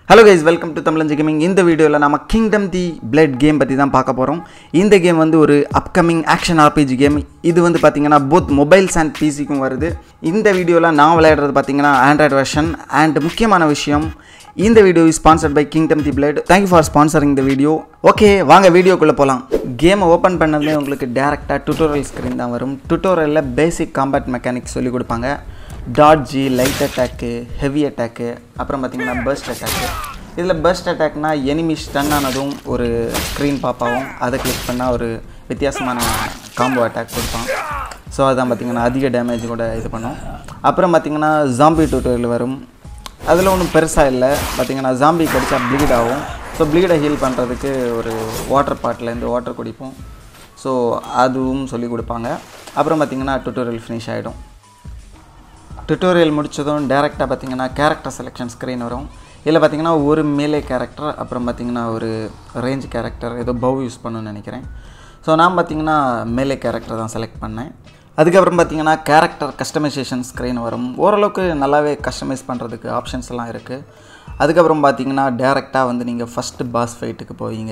hello guys welcome to Tamilanji gaming இந்த வீடியோவில் நம்ம கிங்டம் தி பிளட் கேம் பற்றி தான் பார்க்க போகிறோம் இந்த கேம் வந்து ஒரு அப்கமிங் ஆக்ஷன் ஆர்பிஜி கேம் இது வந்து பார்த்தீங்கன்னா போத் மொபைல்ஸ் அண்ட் பிசிக்கும் வருது இந்த வீடியோவில் நான் விளையாடுறது பார்த்தீங்கன்னா ஆண்ட்ராய்டு வெர்ஷன் அண்ட் முக்கியமான விஷயம் இந்த video is sponsored by Kingdom the Blood thank you for sponsoring இந்த வீடியோ ஓகே வாங்க வீடியோக்குள்ளே போகலாம் கேமை ஓப்பன் பண்ணதே உங்களுக்கு டேரெக்டாக டுட்டோரியல் ஸ்க்ரீன் தான் வரும் டுட்டோரியலில் பேசிக் காம்பேட் மெக்கானிக்ஸ் சொல்லி கொடுப்பாங்க டாட்ஜி லைட் அட்டாக்கு ஹெவி அட்டாக்கு அப்புறம் பார்த்தீங்கன்னா பர்ஸ்ட் அட்டாக்கு இதில் பர்ஸ்ட் அட்டாக்னா எனிமி ஸ்டன் ஆனதும் ஒரு ஸ்க்ரீன் பாப்பாவும் அதை கிளிக் பண்ணால் ஒரு வித்தியாசமான காம்போ அட்டாக் கொடுப்பான் ஸோ அதான் பார்த்தீங்கன்னா அதிக டேமேஜ் கூட இது பண்ணும் அப்புறம் பார்த்தீங்கன்னா ஜாம்பி டூட்டோரியல் வரும் அதில் ஒன்றும் பெருசாக இல்லை பார்த்தீங்கன்னா ஜாம்பி கடிச்சா ப்ளீட் ஆகும் ஸோ ப்ளீடை ஹீல் பண்ணுறதுக்கு ஒரு வாட்டர் பாட்டிலேருந்து வாட்டர் குடிப்போம் ஸோ அதுவும் சொல்லி கொடுப்பாங்க அப்புறம் பார்த்தீங்கன்னா டுட்டோரியல் ஃபினிஷ் ஆகிடும் டுட்டோரியல் முடித்ததும் டேரெக்டாக பார்த்தீங்கன்னா கேரக்டர் செலெக்ஷன் ஸ்க்ரீன் வரும் இதில் பார்த்தீங்கன்னா ஒரு மேலே கேரக்டர் அப்புறம் பார்த்தீங்கன்னா ஒரு ரேஞ்ச் கேரக்டர் ஏதோ பவ் யூஸ் பண்ணணும்னு நினைக்கிறேன் ஸோ நான் பார்த்தீங்கன்னா மேலே கேரக்டர் தான் செலக்ட் பண்ணேன் அதுக்கப்புறம் பார்த்தீங்கன்னா கேரக்டர் கஸ்டமைசேஷன் ஸ்க்ரீன் வரும் ஓரளவுக்கு நல்லாவே கஸ்டமைஸ் பண்ணுறதுக்கு ஆப்ஷன்ஸ் எல்லாம் இருக்குது அதுக்கப்புறம் பார்த்தீங்கன்னா டேரெக்டாக வந்து நீங்கள் ஃபஸ்ட்டு பாஸ் ஃபைட்டுக்கு போவீங்க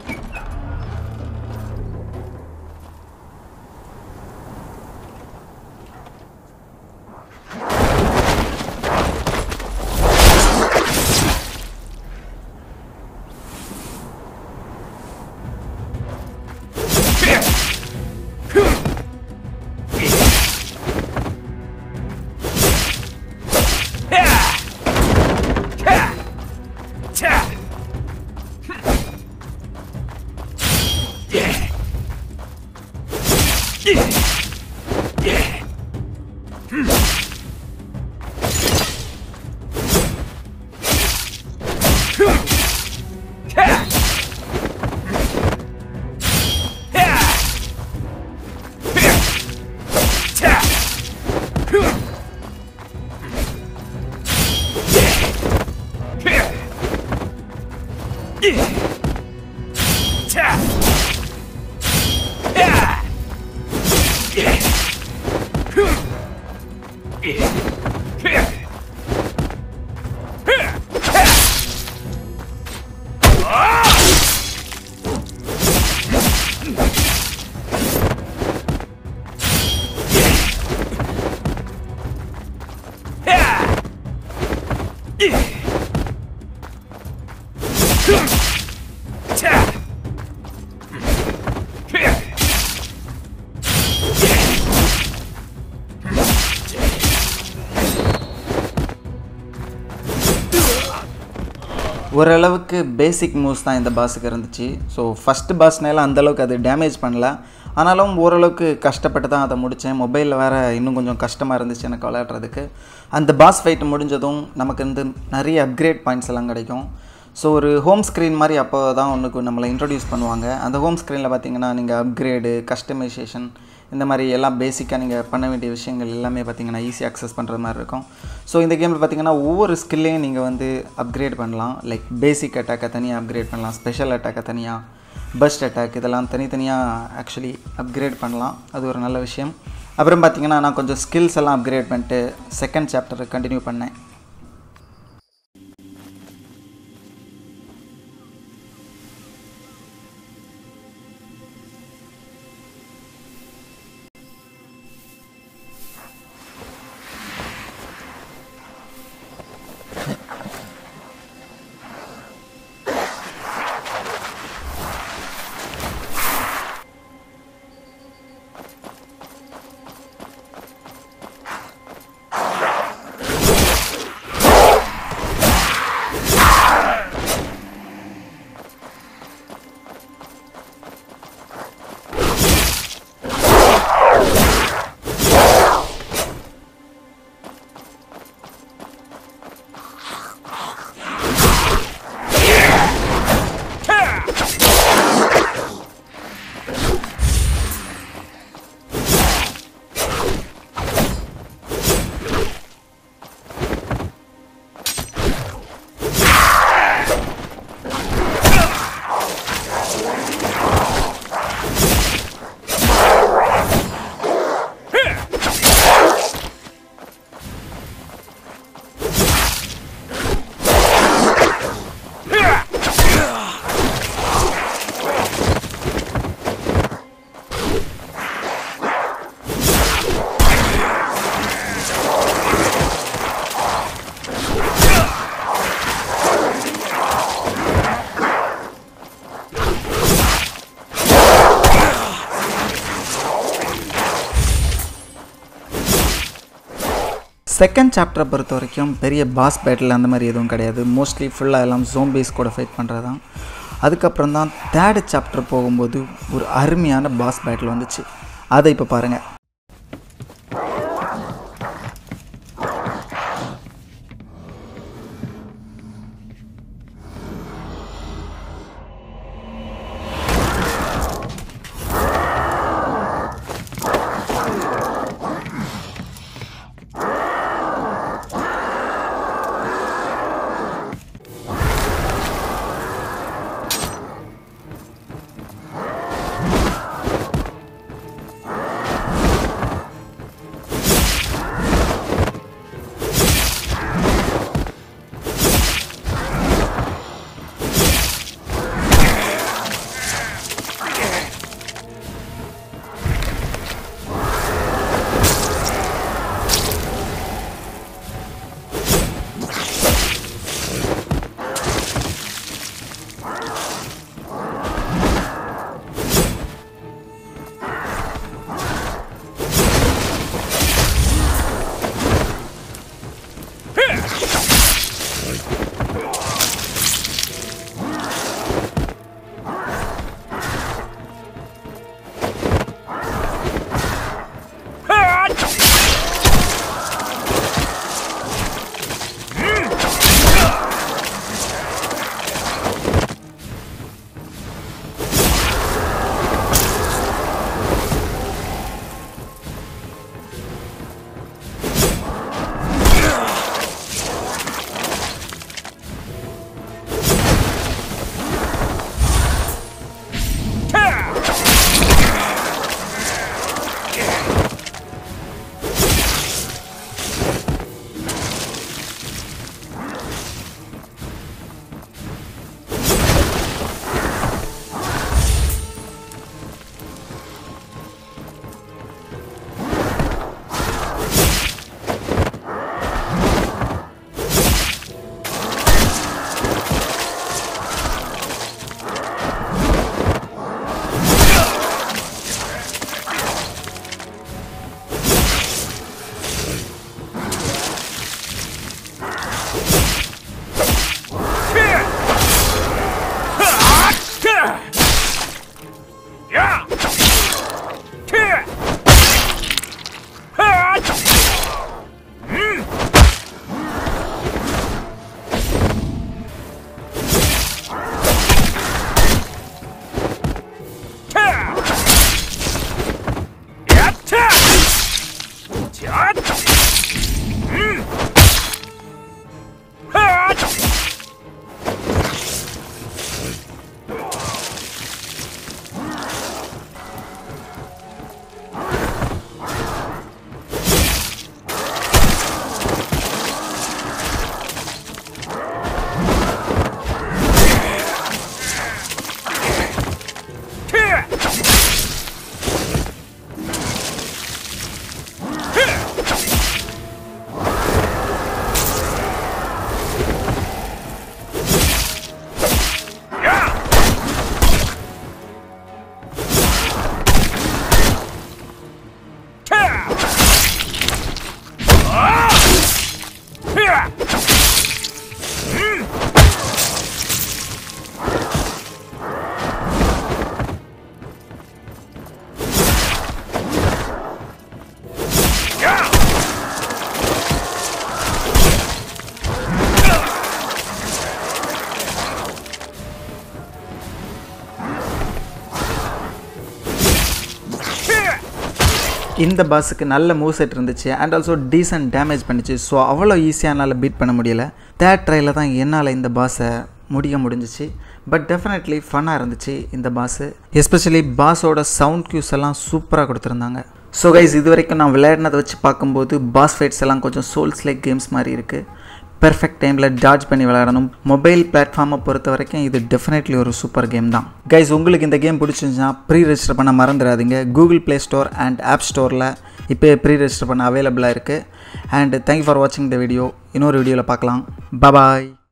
ஓரளவுக்கு பேசிக் மூவ்ஸ் தான் இந்த பாஸுக்கு இருந்துச்சு ஸோ ஃபஸ்ட்டு பாஸ்னால அந்தளவுக்கு அது டேமேஜ் பண்ணல ஆனாலும் ஓரளவுக்கு கஷ்டப்பட்டு தான் அதை முடித்தேன் மொபைலில் வேறு இன்னும் கொஞ்சம் கஷ்டமாக இருந்துச்சு எனக்கு விளையாடுறதுக்கு அந்த பாஸ் ஃபைட் முடிஞ்சதும் நமக்கு வந்து நிறைய அப்கிரேட் பாயிண்ட்ஸ் எல்லாம் கிடைக்கும் ஸோ ஒரு ஹோம் ஸ்க்ரீன் மாதிரி அப்போ தான் ஒன்றுக்கு நம்மளை இன்ட்ரடியூஸ் பண்ணுவாங்க அந்த ஹோம் ஸ்க்ரீனில் பார்த்தீங்கன்னா நீங்கள் அப்கிரேடு கஸ்டமைசேஷன் இந்த மாதிரி எல்லாம் பேசிக்காக நீங்கள் பண்ண வேண்டிய விஷயங்கள் எல்லாமே பார்த்தீங்கன்னா ஈஸியாக அக்சஸ் பண்ணுற மாதிரி இருக்கும் ஸோ இந்த கேமில் பார்த்தீங்கன்னா ஒவ்வொரு ஸ்கில்லையும் நீங்கள் வந்து அப்கிரேட் பண்ணலாம் லைக் பேசிக் அட்டாக்கை தனியாக அப்கிரேட் பண்ணலாம் ஸ்பெஷல் அட்டாக்கை தனியாக பஸ்ட் அட்டாக் இதெல்லாம் தனித்தனியாக ஆக்சுவலி அப்கிரேட் பண்ணலாம் அது ஒரு நல்ல விஷயம் அப்புறம் பார்த்தீங்கன்னா நான் கொஞ்சம் ஸ்கில்ஸ் எல்லாம் அப்கிரேட் பண்ணிட்டு செகண்ட் சாப்டர் கண்டினியூ பண்ணேன் செகண்ட் சாப்டரை பொறுத்த வரைக்கும் பெரிய பாஸ் பேட்டில் அந்த மாதிரி எதுவும் கிடையாது மோஸ்ட்லி ஃபுல்லாக எல்லாம் ஜோம்பேஸ் கூட ஃபைட் பண்ணுறது தான் அதுக்கப்புறம் தான் தேர்டு சாப்டர் போகும்போது ஒரு அருமையான பாஸ் பேட்டில் வந்துச்சு அதை இப்போ பாருங்கள் இந்த பாஸுக்கு நல்ல மூவ் செட் இருந்துச்சு அண்ட் ஆல்சோ டீசன்ட் டேமேஜ் பண்ணிச்சு ஸோ அவ்வளோ ஈஸியாக என்னால் பீட் பண்ண முடியல தேர்ட் ட்ரையில் தான் என்னால் இந்த பாஸை முடிய முடிஞ்சிச்சு பட் டெஃபினெட்லி ஃபன்னாக இருந்துச்சு இந்த பாஸு எஸ்பெஷலி பாஸோட சவுண்ட் க்யூஸ் எல்லாம் சூப்பராக கொடுத்துருந்தாங்க ஸோ கைஸ் இது வரைக்கும் நான் விளையாடினதை வச்சு பார்க்கும்போது பாஸ் ஃபைட்ஸ் எல்லாம் கொஞ்சம் சோல்ஸ் லைக் கேம்ஸ் மாதிரி இருக்குது பெர்ஃபெக்ட் டைமில் ஜார்ஜ் பண்ணி விளையாடணும் மொபைல் பிளாட்ஃபார்மை பொறுத்த வரைக்கும் இது டெஃபினெட்லி ஒரு சூப்பர் கேம் தான் கைஸ் உங்களுக்கு இந்த கேம் பிடிச்சிருந்துச்சுன்னா ப்ரீ ரெஜிஸ்டர் பண்ண மறந்துடாதீங்க Google play store and app ஸ்டோரில் இப்போ ப்ரீ ரெஜிஸ்டர் பண்ண அவைலபிளாக இருக்குது அண்ட் தேங்க்யூ ஃபார் வாட்சிங் த வீடியோ இன்னொரு வீடியோவில் பார்க்கலாம் பபாய்